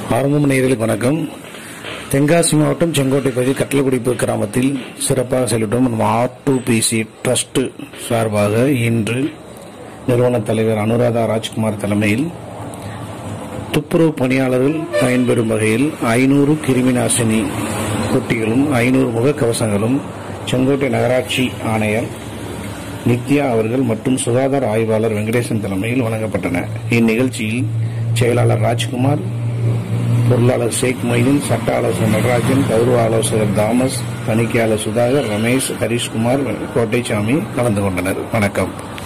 ஆரம்பம் நேயர்களுக்கு வணக்கம் தென்காசி மாவட்டம் செங்கோட்டை பகுதி கட்டளக்குடிப்பு கிராமத்தில் சிறப்பாக செயல்படும் நம்ம ஆர் டூ பிசி ட்ரஸ்ட் சார்பாக இன்று நிறுவன தலைவர் அனுராதா ராஜ்குமார் தலைமையில் துப்புரவு பணியாளர்கள் பயன்பெறும் வகையில் ஐநூறு கிருமி நாசினி தொட்டிகளும் ஐநூறு முகக்கவசங்களும் செங்கோட்டை நகராட்சி ஆணையர் நித்யா அவர்கள் மற்றும் சுகாதார ஆய்வாளர் வெங்கடேசன் தலைமையில் வழங்கப்பட்டன இந்நிகழ்ச்சியில் செயலாளர் ராஜ்குமார் பொருளாளர் ஷேக் மொய்தீன் சட்ட ஆலோசகர் நடராஜன் கௌரவ ஆலோசகர் தாமஸ் தணிக்கையாளர் சுதாகர் ரமேஷ் ஹரிஷ்குமார் கோட்டைசாமி கலந்து கொண்டனர் வணக்கம்